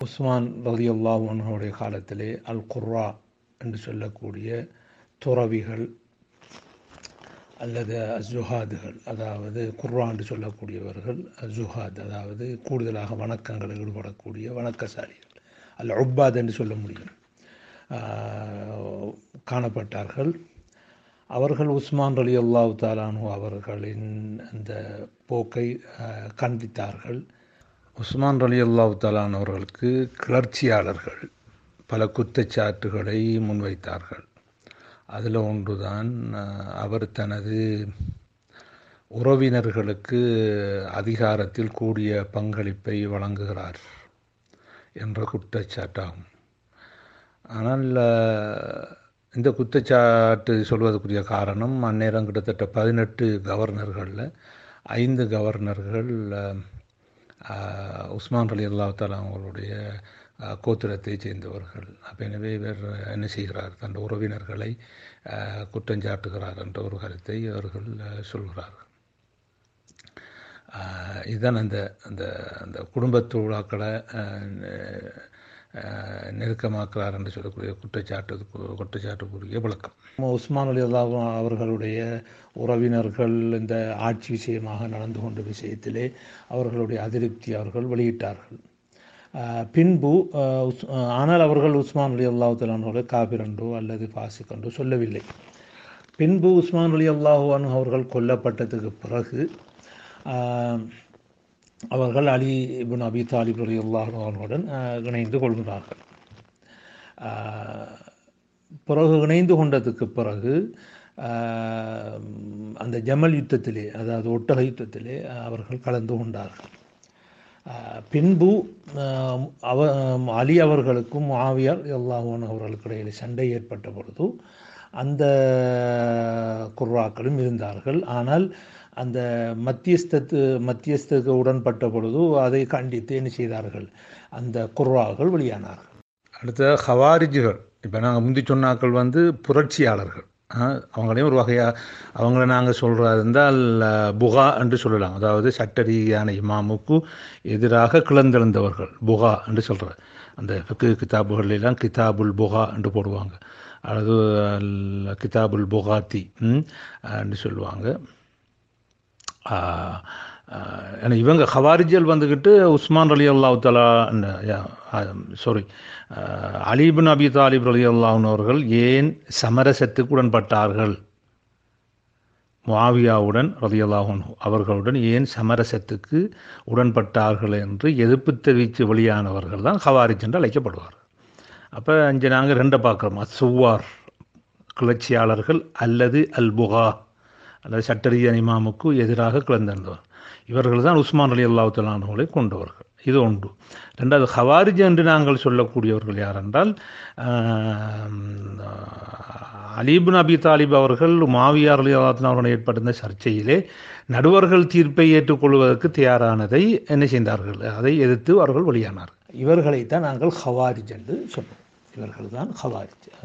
உஸ்மான் ரதி அல்லாஹனுடைய காலத்திலே அல் குர்ரா என்று சொல்லக்கூடிய துறவிகள் அல்லது ஜுஹாதுகள் அதாவது குர்ரா என்று சொல்லக்கூடியவர்கள் ஜுஹாத் அதாவது கூடுதலாக வணக்கங்களில் ஈடுபடக்கூடிய வணக்கசாலிகள் அல்ல உப்பாத் என்று சொல்ல முடியும் காணப்பட்டார்கள் அவர்கள் உஸ்மான் அலி அல்லாஹு தாலானு அவர்களின் அந்த போக்கை கண்டித்தார்கள் உஸ்மான் அலி அல்லாஹு தாலான் அவர்களுக்கு கிளர்ச்சியாளர்கள் பல குற்றச்சாட்டுகளை முன்வைத்தார்கள் அதில் ஒன்றுதான் அவர் தனது உறவினர்களுக்கு அதிகாரத்தில் கூடிய பங்களிப்பை வழங்குகிறார் என்ற குற்றச்சாட்டாகும் ஆனால் இந்த குற்றச்சாட்டு சொல்வதற்குரிய காரணம் அந்நேரம் கிட்டத்தட்ட பதினெட்டு கவர்னர்களில் ஐந்து கவர்னர்கள் உஸ்மான் அலி அல்லா தாலா அவங்களுடைய கோத்திரத்தை சேர்ந்தவர்கள் அப்போ எனவே இவர் என்ன செய்கிறார் தன் உறவினர்களை குற்றஞ்சாட்டுகிறார் என்ற ஒரு கருத்தை அவர்கள் சொல்கிறார்கள் இதுதான் அந்த அந்த அந்த குடும்பத்து விழாக்களை நெருக்கமாக்குறார் என்று சொல்லக்கூடிய குற்றச்சாட்டு குற்றச்சாட்டுக்குரிய விளக்கம் உஸ்மான் அலி அல்லா அவர்களுடைய உறவினர்கள் இந்த ஆட்சி விஷயமாக நடந்து கொண்ட விஷயத்திலே அவர்களுடைய அதிருப்தி அவர்கள் வெளியிட்டார்கள் பின்பு ஆனால் அவர்கள் உஸ்மான் அலி அல்லாஹுத்தலானோட காபிரண்டோ அல்லது பாசிக்கண்டோ சொல்லவில்லை பின்பு உஸ்மான் அலி அல்லாஹுவான் அவர்கள் கொல்லப்பட்டதுக்கு பிறகு அவர்கள் அலி இபின் அபி தாலிப் அலி அல்லாஹுடன் இணைந்து கொள்கிறார்கள் பிறகு இணைந்து கொண்டதுக்கு பிறகு அந்த ஜமல் யுத்தத்திலே அதாவது ஒட்டக யுத்தத்திலே அவர்கள் கலந்து கொண்டார்கள் பின்பு அவ அலி அவர்களுக்கும் ஆவியார் எல்லாவன் அவர்களுக்கு இடையில் சண்டை ஏற்பட்ட பொழுது அந்த குர்ராக்களும் இருந்தார்கள் ஆனால் அந்த மத்தியஸ்தத்து மத்தியஸ்தத்துக்கு உடன்பட்ட பொழுது அதை கண்டித்து என்ன செய்தார்கள் அந்த குர்ராக்கள் வெளியானார்கள் அடுத்த ஹவாரிஜுகள் இப்போ நாங்கள் முந்தி சொன்னாக்கள் வந்து புரட்சியாளர்கள் அவங்களையும் ஒரு வகையாக அவங்கள நாங்கள் சொல்கிறா இருந்தால் புகா என்று சொல்லலாம் அதாவது சட்ட ரீதியான இமாமுக்கு எதிராக கிளந்தெழுந்தவர்கள் புகா என்று சொல்கிற அந்த ஃபிக்கு கிதாபுகளெல்லாம் கிதாபுல் புகா என்று போடுவாங்க அல்லது கிதாபுல் புகாத்தி என்று சொல்லுவாங்க ஏன்னா இவங்க ஹவாரிஜல் வந்துக்கிட்டு உஸ்மான் அலி அல்லாஹ் தலா சாரி அலிபின் அபி தாலிப் அலி அல்லாஹன் அவர்கள் ஏன் சமரசத்துக்கு உடன்பட்டார்கள் முவாவியாவுடன் ரலி அல்லாஹன் அவர்களுடன் ஏன் சமரசத்துக்கு உடன்பட்டார்கள் என்று எதிர்ப்பு தெரிவித்து வெளியானவர்கள் தான் ஹவாரிஜ் என்று அழைக்கப்படுவார் அப்போ அஞ்சு நாங்கள் ரெண்டை பார்க்குறோம் அசுவார் கிளர்ச்சியாளர்கள் அல்லது அல் புகா அல்லது சட்டரீதியான இமாமுக்கு எதிராக கிளந்திருந்தவர் இவர்கள் தான் உஸ்மான் அலி அல்லாஹலானவர்களை கொண்டவர்கள் இது ஒன்று ரெண்டாவது ஹவாரிஜ் என்று நாங்கள் சொல்லக்கூடியவர்கள் யார் என்றால் அலீபின் அபி தாலிப் அவர்கள் மாவியார் அலி அல்லாத்தனவருடன் ஏற்பட்டிருந்த சர்ச்சையிலே நடுவர்கள் தீர்ப்பை ஏற்றுக்கொள்வதற்கு தயாரானதை என்ன செய்தார்கள் அதை எதிர்த்து அவர்கள் வெளியானார்கள் இவர்களைத்தான் நாங்கள் ஹவாரிஜ் என்று சொல்வோம் இவர்கள் தான் ஹவாரிஜ்